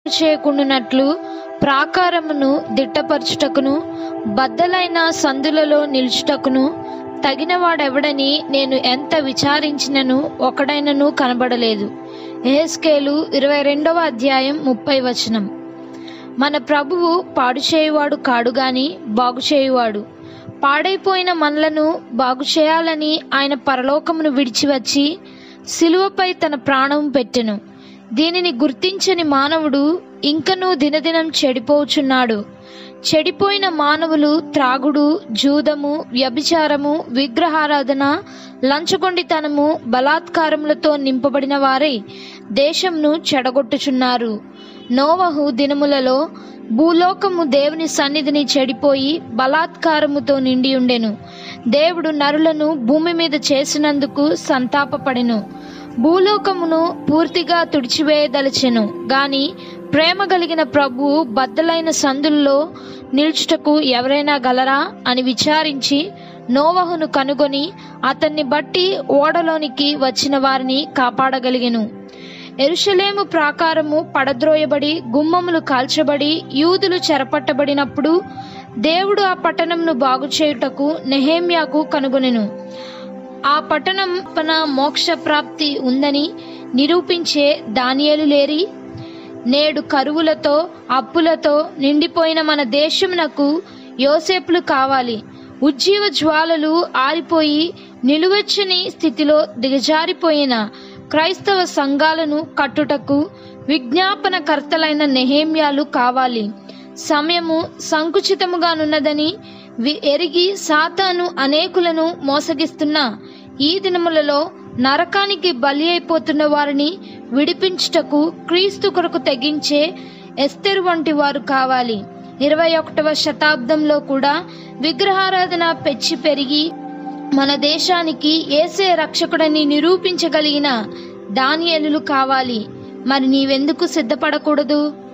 చేయకుండానట్లు ప్రాకారమును దిట్టపరచుటకును బద్దలైన సందులలో నిలుచుటకును తగినవాడెవడని నేను ఎంత విచారించినను ఒకడైనను కనబడలేదు ఎహెస్కేలు ఇరవై రెండవ అధ్యాయం ముప్పై వచనం మన ప్రభువు పాడు చేయువాడు కాడు గాని బాగు చేయువాడు పాడైపోయిన మనలను బాగు చేయాలని ఆయన పరలోకమును విడిచి వచ్చి శిలువపై తన ప్రాణం పెట్టెను దీనిని గుర్తించని మానవుడు ఇంకనూ దినదినం చెడిపోచున్నాడు చెడిపోయిన మానవులు త్రాగుడు జూదము వ్యభిచారము విగ్రహారాధన లంచగొండితనము బలాత్కారములతో నింపబడిన వారై దేశంను చెడగొట్టుచున్నారు నోవహు దినములలో భూలోకము దేవుని సన్నిధిని చెడిపోయి బలాత్కారముతో నిండి ఉండెను దేవుడు నరులను భూమి మీద చేసినందుకు సంతాపపడెను భూలోకమును పూర్తిగా తుడిచివేయదలచెను గాని ప్రేమ కలిగిన ప్రభువు బద్దలైన సందుల్లో నిల్చుటకు ఎవరైనా గలరా అని విచారించి నోవహును కనుగొని అతన్ని బట్టి ఓడలోనికి వచ్చిన వారిని కాపాడగలిగెను ఎరుషలేము ప్రాకారము పడద్రోయబడి గుమ్మములు కాల్చబడి యూదులు చెరపట్టబడినప్పుడు దేవుడు ఆ పట్టణంను బాగు చేయుటకు నెహేమ్యాకు కనుగొనెను ఆ పట్టణం పన మోక్ష ప్రాప్తి ఉందని నిరూపించే దానియేలు లేరి నేడు కరువులతో అప్పులతో నిండిపోయిన మన దేశమునకు యోసేపులు కావాలి ఉజ్జీవ జ్వాలలు ఆరిపోయి నిలువెచ్చని స్థితిలో దిగజారిపోయిన క్రైస్తవ సంఘాలను కట్టుటకు విజ్ఞాపనకర్తలైన నెహేమ్యాలు కావాలి సమయము సంకుచితముగానున్నదని వి- ఎరిగి సాతాను అనేకులను మోసగిస్తున్న ఈ దినములలో నరకానికి బలి అయిపోతున్న వారిని విడిపించుటకు క్రీస్తు కొరకు తెగించే ఎస్తెరు వంటి వారు కావాలి ఇరవై ఒకటవ శతాబ్దంలో కూడా విగ్రహారాధన పెచ్చి పెరిగి మన దేశానికి ఏసే రక్షకుడని నిరూపించగలిగిన దానియేలులు కావాలి మరి నీవెందుకు సిద్ధపడకూడదు